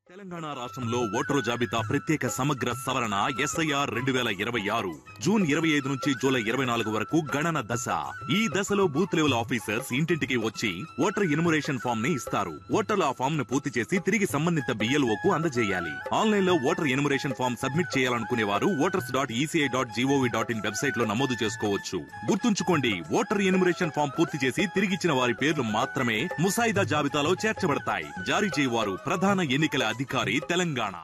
తెలంగాణ రాష్ట్రంలో ఓటరు జాబితా ప్రత్యేక సమగ్ర సవరణ ఎస్ఐఆర్ రెండు వేల ఇరవై ఆరు జూన్ ఇరవై ఐదు నుంచి జూలై ఇరవై నాలుగు వరకు గణన దశ ఈ దశలో బూత్ లెవెల్ ఆఫీసర్స్ ఇంటింటికి వచ్చి ఓటర్ ఇన్మురేషన్ ఫామ్ ని ఇస్తారు ఓటర్లు ఆ ఫామ్ ను పూర్తి చేసి తిరిగి సంబంధిత బిఎల్ఓ కు అందజేయాలి ఆన్లైన్ లో ఓటర్ ఇన్మురేషన్ ఫామ్ సబ్మిట్ చేయాలనుకునే వారు voters dot ECI dot GOV dot in website లో నమోదు చేసుకోవచ్చు గుర్తుంచుకోండి ఓటర్ ఇన్మురేషన్ ఫామ్ పూర్తి చేసి తిరిగిచ్చిన వారి పేర్లు మాత్రమే ముసాయిదా జాబితాలో చేర్చబడతాయి జారీ చేయవారు ప్రధాన ఎన్నికల అధికారి తెలంగాణ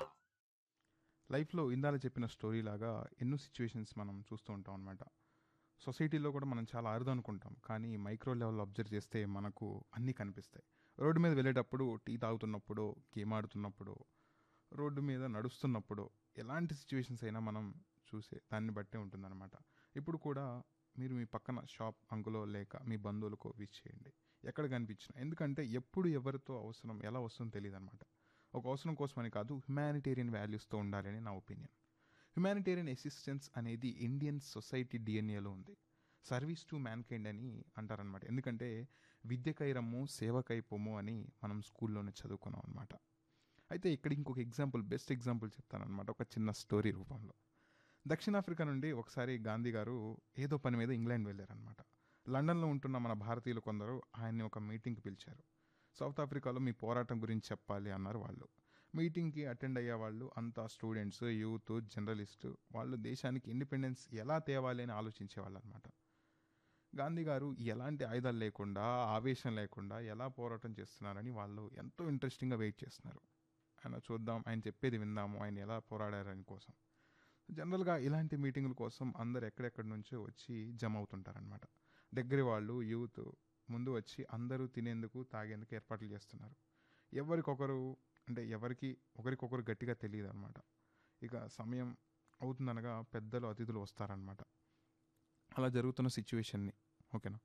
లైఫ్లో ఇందాక చెప్పిన స్టోరీ లాగా ఎన్నో సిచ్యువేషన్స్ మనం చూస్తూ ఉంటాం అనమాట సొసైటీలో కూడా మనం చాలా అరుదు అనుకుంటాం కానీ మైక్రో లెవెల్ అబ్జర్వ్ చేస్తే మనకు అన్నీ కనిపిస్తాయి రోడ్డు మీద వెళ్ళేటప్పుడు టీ తాగుతున్నప్పుడు గేమ్ ఆడుతున్నప్పుడు రోడ్డు మీద నడుస్తున్నప్పుడు ఎలాంటి సిచ్యువేషన్స్ అయినా మనం చూసే దాన్ని బట్టే ఉంటుందన్నమాట ఇప్పుడు కూడా మీరు మీ పక్కన షాప్ అంకులో లేక మీ బంధువులకు విష్ చేయండి ఎక్కడ కనిపించినా ఎందుకంటే ఎప్పుడు ఎవరితో అవసరం ఎలా వస్తుందో తెలియదు అనమాట ఒక అవసరం కోసమని కాదు హ్యుమానిటేరియన్ వాల్యూస్తో ఉండాలని నా ఒపీనియన్ హ్యుమానిటేరియన్ అసిస్టెన్స్ అనేది ఇండియన్ సొసైటీ డిఎన్ఏలో ఉంది సర్వీస్ టు మ్యాన్కైండ్ అని అంటారనమాట ఎందుకంటే విద్యకై రమ్ము సేవకై పొమ్ము అని మనం స్కూల్లోనే చదువుకున్నాం అనమాట అయితే ఇక్కడ ఇంకొక ఎగ్జాంపుల్ బెస్ట్ ఎగ్జాంపుల్ చెప్తానమాట ఒక చిన్న స్టోరీ రూపంలో దక్షిణాఫ్రికా నుండి ఒకసారి గాంధీ గారు ఏదో పని మీద ఇంగ్లాండ్ వెళ్ళారనమాట లండన్లో ఉంటున్న మన భారతీయులు కొందరు ఆయన్ని ఒక మీటింగ్కి పిలిచారు సౌత్ ఆఫ్రికాలో మీ పోరాటం గురించి చెప్పాలి అన్నారు వాళ్ళు మీటింగ్కి అటెండ్ అయ్యే వాళ్ళు అంతా స్టూడెంట్స్ యూత్ జర్నలిస్ట్ వాళ్ళు దేశానికి ఇండిపెండెన్స్ ఎలా తేవాలి అని ఆలోచించేవాళ్ళు అనమాట గాంధీ గారు ఎలాంటి ఆయుధాలు లేకుండా ఆవేశం లేకుండా ఎలా పోరాటం చేస్తున్నారని వాళ్ళు ఎంతో ఇంట్రెస్టింగ్గా వెయిట్ చేస్తున్నారు ఆయన చూద్దాం ఆయన చెప్పేది విందాము ఆయన ఎలా పోరాడారని కోసం జనరల్గా ఇలాంటి మీటింగుల కోసం అందరు ఎక్కడెక్కడి నుంచో వచ్చి జమ అవుతుంటారనమాట దగ్గర వాళ్ళు యూత్ ముందు వచ్చి అందరూ తినేందుకు తాగేందుకు ఏర్పాట్లు చేస్తున్నారు ఎవరికొకరు అంటే ఎవరికి ఒకరికొకరు గట్టిగా తెలియదు అనమాట ఇక సమయం అవుతుందనగా పెద్దలు అతిథులు వస్తారనమాట అలా జరుగుతున్న సిచ్యువేషన్ని ఓకేనా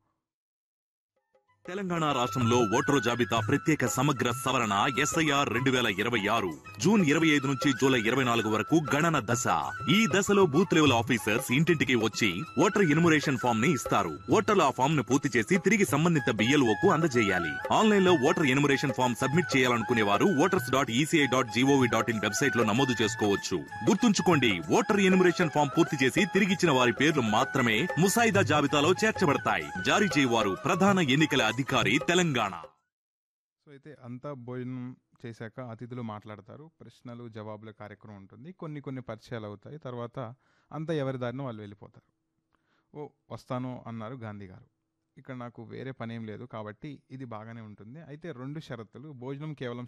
తెలంగాణ రాష్ట్రంలో ఓటరు జాబితా ప్రత్యేక సమగ్ర సవరణ ఎస్ఐఆర్ రెండు వేల ఇరవై ఆరు జూన్ ఇరవై ఐదు నుంచి జూలై ఇరవై నాలుగు వరకు గణన దశ ఈ దశలో బూత్ లెవెల్ ఆఫీసర్స్ ఇంటింటికి వచ్చి ఓటర్ ఇన్మురేషన్ ఫామ్ ని ఇస్తారు ఓటర్లు ఆ ఫామ్ ను పూర్తి చేసి తిరిగి సంబంధిత బిఎల్ఓ కు అందజేయాలి ఆన్లైన్ లో ఓటర్ ఇన్మురేషన్ ఫామ్ సబ్మిట్ చేయాలనుకునే వారు voters dot ECI dot GOV dot in website లో నమోదు చేసుకోవచ్చు గుర్తుంచుకోండి ఓటర్ ఇన్మురేషన్ ఫామ్ పూర్తి చేసి తిరిగిచ్చిన వారి పేర్లు మాత్రమే ముసాయిదా జాబితాలో చేర్చబడతాయి జారీ చేయవారు ప్రధాన ఎన్నికల అధికారి తెలంగాణ సో అయితే అంతా భోజనం చేశాక అతిథులు మాట్లాడతారు ప్రశ్నలు జవాబుల కార్యక్రమం ఉంటుంది కొన్ని కొన్ని పరిచయాలు అవుతాయి తర్వాత అంతా ఎవరి దారిన వాళ్ళు వెళ్ళిపోతారు ఓ వస్తాను అన్నారు గాంధీ గారు ఇక్కడ నాకు వేరే పనేం లేదు కాబట్టి ఇది బాగానే ఉంటుంది అయితే రెండు షరతులు భోజనం కేవలం